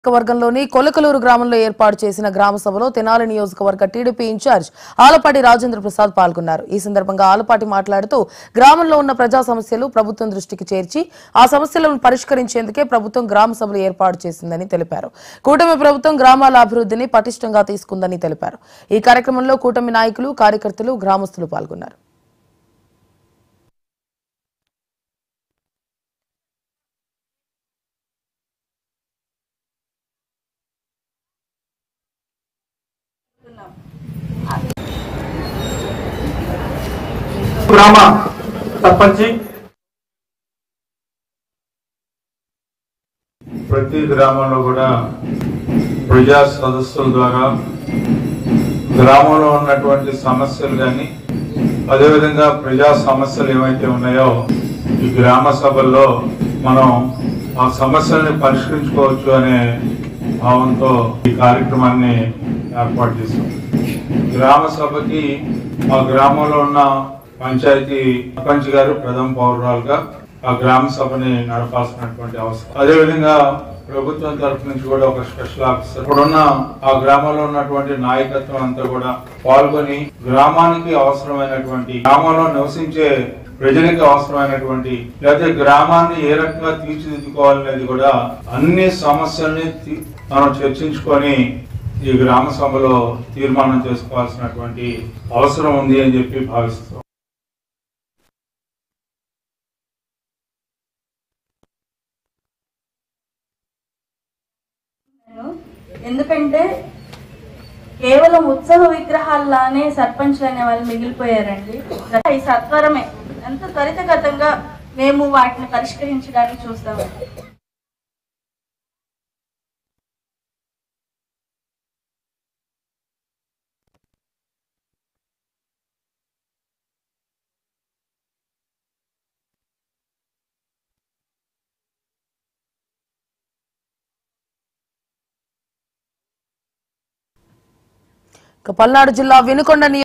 నియోజకవర్గంలోని కొలకలూరు గ్రామంలో ఏర్పాటు చేసిన గ్రామ సభలో తెనాలి నియోజకవర్గ టీడీపీ ఇన్ఛార్జ్ ఆలపాటి రాజేంద్ర ప్రసాద్ పాల్గొన్నారు ఈ సందర్భంగా ఆలపాటి మాట్లాడుతూ గ్రామంలో ఉన్న ప్రజా సమస్యలు ప్రభుత్వం దృష్టికి చేర్చి ఆ సమస్యలను పరిష్కరించేందుకే ప్రభుత్వం గ్రామ సభలు ఏర్పాటు చేసిందని తెలిపారు కూటమి ప్రభుత్వం గ్రామాల అభివృద్ధిని పటిష్టంగా తీసుకుందని తెలిపారు ఈ కార్యక్రమంలో కూటమి నాయకులు కార్యకర్తలు గ్రామస్తులు పాల్గొన్నారు గ్రామ సర్పంచి ప్రతి గ్రామంలో కూడా ప్రజా సదస్సుల ద్వారా గ్రామంలో ఉన్నటువంటి సమస్యలు కానీ అదేవిధంగా ప్రజా సమస్యలు ఏవైతే ఉన్నాయో ఈ గ్రామ సభల్లో మనం ఆ సమస్యల్ని పరిష్కరించుకోవచ్చు అనే భావంతో ఈ కార్యక్రమాన్ని ఏర్పాటు చేశాం గ్రామ సభకి ఆ గ్రామంలో ఉన్న పంచాయతీ సర్పంచ్ గారు ప్రథమ పౌరురాలుగా ఆ గ్రామ సభని నడపాల్సినటువంటి అవసరం అదేవిధంగా ప్రభుత్వం తరఫు నుంచి కూడా ఒక స్పెషల్ ఆఫీసర్ ఇప్పుడున్న ఆ గ్రామంలో ఉన్నటువంటి నాయకత్వం అంతా కూడా పాల్గొని గ్రామానికి అవసరమైనటువంటి గ్రామంలో నివసించే ప్రజలకు అవసరమైనటువంటి లేకపోతే గ్రామాన్ని ఏ రకంగా తీర్చిదిద్దుకోవాలనేది కూడా అన్ని సమస్యల్ని తీ- మనం చర్చించుకొని ఈ గ్రామ సభలో తీర్మానం చేసుకోవాల్సినటువంటి అవసరం ఉంది అని చెప్పి భావిస్తాం నేను ఎందుకంటే కేవలం ఉత్సవ విగ్రహాల్లానే సర్పంచ్లు అనే వాళ్ళు మిగిలిపోయారండి ఈ సత్వరమే ఎంత త్వరితగతంగా మేము వాటిని పరిష్కరించడానికి చూస్తామండి ఇక పల్నాడు జిల్లా వినుకొండ నియోజకవర్గం